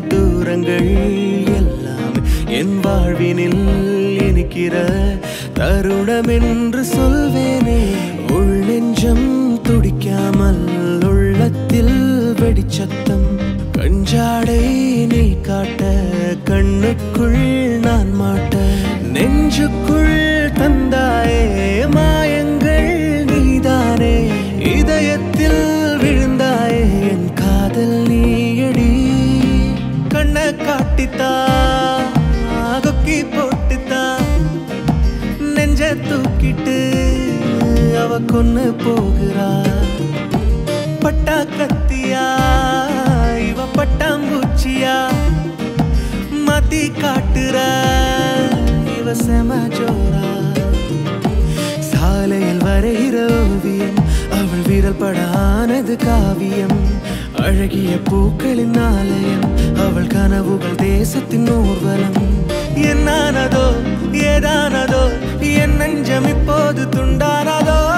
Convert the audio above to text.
தூரங்கள் எல்லாம் என் வாழ்வினில் இனிக்கிற தருணம் என்று சொல்வேனே உள் நெஞ்சம் துடிக்காமல் உள்ளத்தில் வெடிச்சத்தம் கஞ்சாடை நீ காட்ட கண்ணுக்குள் நான் மாட்ட நெஞ்சுக்குள் தந்தாயே மாயங்கள் நீதானே இதயத்தில் விழுந்தாயே என் காதல் நீயடி கண்ணை காட்டித்தா கொக்கி போட்டுத்தா நெஞ்ச தூக்கிட்டு அவ கொன்னு போகிறா பட்டா கத்தியா இவ பட்டாம்பூச்சியா மாத்தி காட்டுற இவ செம ஜோரா சாலையில் வரைகிற ஓவியம் அவள் விரல் படானது காவியம் அழகிய பூக்களின் ஆலயம் அவள் கனவுகள் தேசத்தின் ஊர்வலம் என்னானதோ ஏதானதோ என் நெஞ்சம் இப்போது துண்டானதோ